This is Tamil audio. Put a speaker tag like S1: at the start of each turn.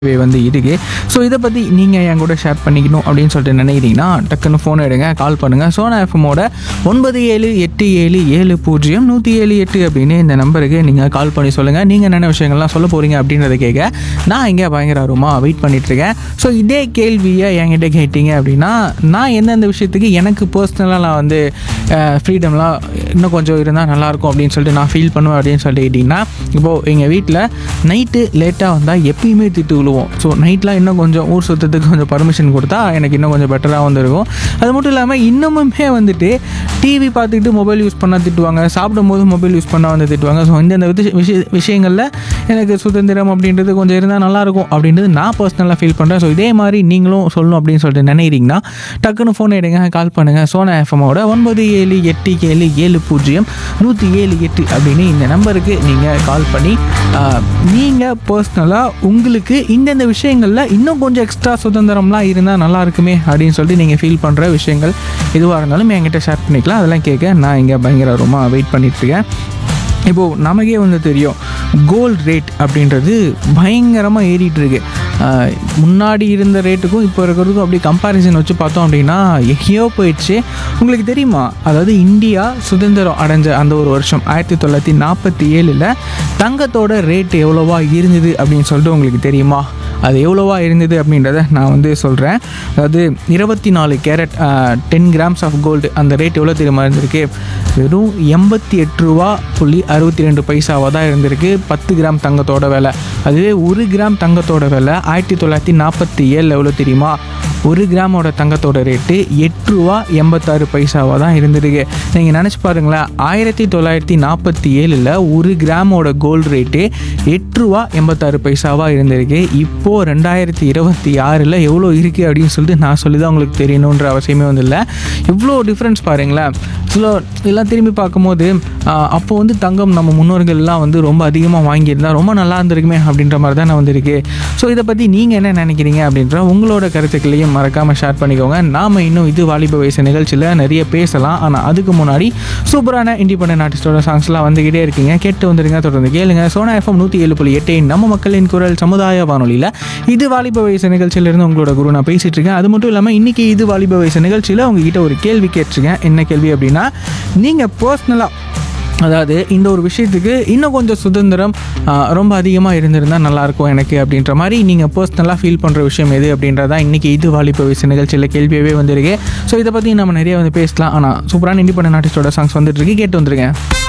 S1: வே வந்து இருக்கு ஸோ இதை பற்றி நீங்கள் என் கூட ஷேர் பண்ணிக்கணும் அப்படின்னு சொல்லிட்டு நினைக்கிறீங்கன்னா டக்குன்னு ஃபோன் எடுங்க கால் பண்ணுங்கள் சோனா எஃப்எம்மோட ஒன்பது ஏழு எட்டு ஏழு ஏழு பூஜ்ஜியம் நூற்றி ஏழு எட்டு அப்படின்னு இந்த நம்பருக்கு நீங்கள் கால் பண்ணி சொல்லுங்கள் நீங்கள் என்னென்ன விஷயங்கள்லாம் சொல்ல போகிறீங்க அப்படின்றத கேட்க நான் இங்கே பயங்கர ஆர்வமாக வெயிட் பண்ணிகிட்ருக்கேன் ஸோ இதே கேள்வியை என்கிட்ட கேட்டீங்க அப்படின்னா நான் எந்தெந்த விஷயத்துக்கு எனக்கு பர்சனலாக நான் வந்து ஃப்ரீடம்லாம் இன்னும் கொஞ்சம் இருந்தால் நல்லாயிருக்கும் அப்படின்னு சொல்லிட்டு நான் ஃபீல் பண்ணுவேன் அப்படின்னு சொல்லிட்டு கேட்டிங்கன்னா இப்போது எங்கள் வீட்டில் நைட்டு லேட்டாக வந்தால் எப்பயுமே திட்டு விழுவோம் ஸோ நைட்லாம் இன்னும் கொஞ்சம் ஊர் சுற்றத்துக்கு கொஞ்சம் பர்மிஷன் கொடுத்தா எனக்கு இன்னும் கொஞ்சம் பெட்டராக வந்துருக்கும் அது மட்டும் இல்லாமல் இன்னமுமே வந்துட்டு டிவி பார்த்துக்கிட்டு மொபைல் யூஸ் பண்ணால் திட்டுவாங்க சாப்பிடும்போது மொபைல் யூஸ் பண்ணால் வந்து திட்டுவாங்க ஸோ இந்தந்த விஷய விஷய விஷயங்களில் எனக்கு சுதந்திரம் அப்படின்றது கொஞ்சம் இருந்தால் நல்லாயிருக்கும் அப்படின்றது நான் பர்சனலாக ஃபீல் பண்ணுறேன் ஸோ இதே மாதிரி நீங்களும் சொல்லணும் அப்படின்னு சொல்லிட்டு நினைக்கிறீங்கன்னா டக்குன்னு ஃபோன் எடுங்க கால் பண்ணுங்கள் சோனா எஃப்எம்மோட ஒன்பது ஏழு எட்டு ஏழு ஏழு பூஜ்ஜியம் நூற்றி ஏழு எட்டு அப்படின்னு இந்த நம்பருக்கு நீங்கள் கால் பண்ணி நீங்கள் பர்சனலாக உங்களுக்கு இந்தந்த விஷயங்களில் இன்னும் கொஞ்சம் எக்ஸ்ட்ரா சுதந்திரம்லாம் இருந்தால் நல்லா இருக்குமே அப்படின்னு சொல்லிட்டு நீங்கள் ஃபீல் பண்ணுற விஷயங்கள் எதுவாக இருந்தாலும் என்கிட்ட ஷேர் பண்ணிக்கலாம் அதெல்லாம் கேட்க நான் இங்கே பயங்கர ரொம்ப வெயிட் பண்ணிகிட்ருக்கேன் இப்போது நமக்கே வந்து தெரியும் கோல்ட் ரேட் அப்படின்றது பயங்கரமாக ஏறிட்டு இருக்கு ஆஹ் முன்னாடி இருந்த ரேட்டுக்கும் இப்போ இருக்கிறதுக்கும் அப்படி கம்பேரிசன் வச்சு பார்த்தோம் அப்படின்னா எங்கேயோ போயிடுச்சு உங்களுக்கு தெரியுமா அதாவது இந்தியா சுதந்திரம் அடைஞ்ச அந்த ஒரு வருஷம் ஆயிரத்தி தொள்ளாயிரத்தி நாற்பத்தி ஏழில் தங்கத்தோட ரேட் எவ்வளோவா இருந்தது அப்படின்னு சொல்லிட்டு உங்களுக்கு தெரியுமா அது எவ்வளோவா இருந்தது அப்படின்றத நான் வந்து சொல்கிறேன் அதாவது இருபத்தி நாலு carat ten grams of gold அந்த ரேட் எவ்வளோ தெரியுமா இருந்திருக்கு வெறும் எண்பத்தி எட்டு ரூபா புள்ளி அறுபத்தி ரெண்டு பைசாவாக தான் இருந்திருக்கு பத்து கிராம் தங்கத்தோட விலை அதுவே ஒரு கிராம் தங்கத்தோட விலை ஆயிரத்தி தொள்ளாயிரத்தி நாற்பத்தி ஏழில் எவ்வளோ தெரியுமா ஒரு கிராமோட தங்கத்தோட ரேட்டு எட்டு ரூபா எண்பத்தாறு பைசாவாக தான் இருந்திருக்கு நீங்கள் நினச்சி பாருங்களேன் ஆயிரத்தி தொள்ளாயிரத்தி நாற்பத்தி ஏழில் ஒரு கிராமோட கோல்டு ரேட்டு எட்டு ரூபா எண்பத்தாறு பைசாவாக இருந்திருக்கு இப்போது ரெண்டாயிரத்தி இருபத்தி ஆறில் எவ்வளோ இருக்குது அப்படின்னு சொல்லிட்டு நான் சொல்லி தான் உங்களுக்கு தெரியணுன்ற அவசியமே வந்து இல்லை எவ்வளோ டிஃப்ரென்ஸ் பாருங்களேன் சில இதெல்லாம் திரும்பி பார்க்கும்போது ஆஹ், அப்போ வந்து தங்கம் நம்ம முன்னோர்கள்லாம் வந்து ரொம்ப அதிகமாக வாங்கியிருந்தா ரொம்ப நல்லா இருந்திருக்குமே அப்படின்ற மாதிரி தான் வந்திருக்கு ஸோ இதை பற்றி நீங்கள் என்ன நினைக்கிறீங்க அப்படின்ற உங்களோட கருத்துக்களையும் மறக்காமல் ஷேர் பண்ணிக்கோங்க நாம் இன்னும் இது வாலிப வயசு நிகழ்ச்சியில் நிறைய பேசலாம் ஆனால் அதுக்கு முன்னாடி சூப்பரான இண்டிபெண்டன்ட் ஆர்டிஸ்டோட சாங்ஸ்லாம் வந்துக்கிட்டே இருக்கீங்க கேட்டு வந்துருங்க தொடர்ந்து கேளுங்க சோனா எஃப்எம் நூற்றி ஏழு புள்ளி எட்டு நம்ம மக்களின் குரல் சமுதாய வானொலியில் இது வாலிப வயசு நிகழ்ச்சியிலேருந்து உங்களோட குரு நான் பேசிட்டு இருக்கேன் அது மட்டும் இல்லாமல் இன்றைக்கி இது வாலிப வயசு நிகழ்ச்சியில் உங்ககிட்ட ஒரு கேள்வி கேட்டிருக்கேன் என்ன கேள்வி அப்படின்னா நீங்கள் பர்சனலாக அதாவது இந்த ஒரு விஷயத்துக்கு இன்னும் கொஞ்சம் சுதந்திரம் ஆ, ரொம்ப அதிகமாக இருந்திருந்தால் நல்லாயிருக்கும் எனக்கு அப்படின்ற மாதிரி நீங்கள் பர்சனலாக ஃபீல் பண்ணுற விஷயம் எது அப்படின்றதா இன்றைக்கி இது வாலிப வயசு நிகழ்ச்சியில் கேள்வியாகவே வந்திருக்கு ஸோ இதை பற்றி நம்ம நிறைய வந்து பேசலாம் ஆனால் சூப்பரான இண்டிபெண்டன்ட் ஆர்டிஸ்டோட சாங்ஸ் வந்துட்டு இருக்கு கேட்டு வந்துருங்க